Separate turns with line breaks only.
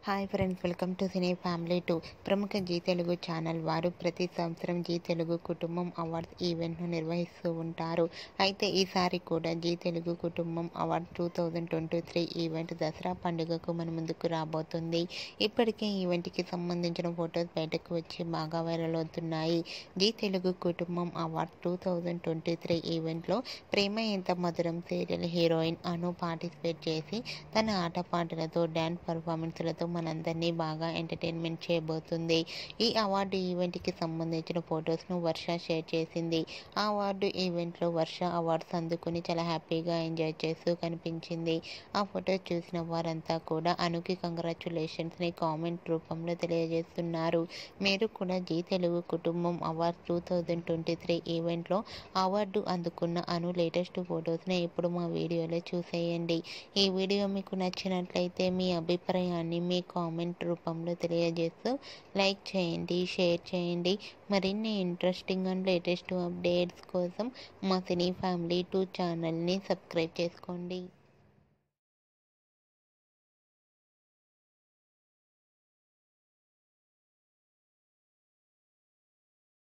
hi friends welcome to cine family two ప్రముఖ Zee Telugu channel వారు ప్రతి సంవత్సరం జీ తెలుగు కుటుంబం అవార్డ్స్ ఈవెంట్ను నిర్వహిస్తూ ఉంటారు అయితే ఈసారి కూడా జీ తెలుగు కుటుంబం award two thousand twenty three event Dasara పండుగకు మన ముందుకు రాబోతుంది ఇప్పటికే ఈవెంట్కి సంబంధించిన ఫొటోస్ బయటకు వచ్చి బాగా వైరల్ అవుతున్నాయి జీ తెలుగు కుటుంబం award two thousand twenty three ఈవెంట్లో ప్రేమ ఎంత మధురం సీరియల్ హీరోయిన్ అను పార్టిసిపేట్ చేసి తన ఆటపాటలతో డ్యాన్స్ పర్ఫార్మెన్స్లతో మనందరినీ బాగా ఎంటర్టైన్మెంట్ చేయబోతుంది ఈ అవార్డు ఈవెంట్కి సంబంధించిన ఫొటోస్ను వర్ష షేర్ చేసింది ఆ అవార్డు ఈవెంట్లో వర్ష అవార్డ్స్ అందుకుని చాలా హ్యాపీగా ఎంజాయ్ చేస్తూ కనిపించింది ఆ ఫొటోస్ చూసిన వారంతా కూడా అనుకి కంగ్రాచులేషన్స్ని కామెంట్ రూపంలో తెలియజేస్తున్నారు మీరు కూడా జీ తెలుగు కుటుంబం award two thousand twenty three ఈవెంట్లో అవార్డు అందుకున్న అను లేటెస్ట్ ఫొటోస్ని ఇప్పుడు మా వీడియోలో చూసేయండి ఈ వీడియో మీకు నచ్చినట్లయితే మీ అభిప్రాయాన్ని మీ కామెంట్ రూపంలో తెలియజేస్తూ లైక్ చేయండి షేర్ చేయండి మరిన్ని ఇంట్రెస్టింగ్ అండ్ లేటెస్ట్ అప్డేట్స్ కోసం మా సినీ ఫ్యామిలీ టూ ఛానల్ని సబ్స్క్రైబ్ చేసుకోండి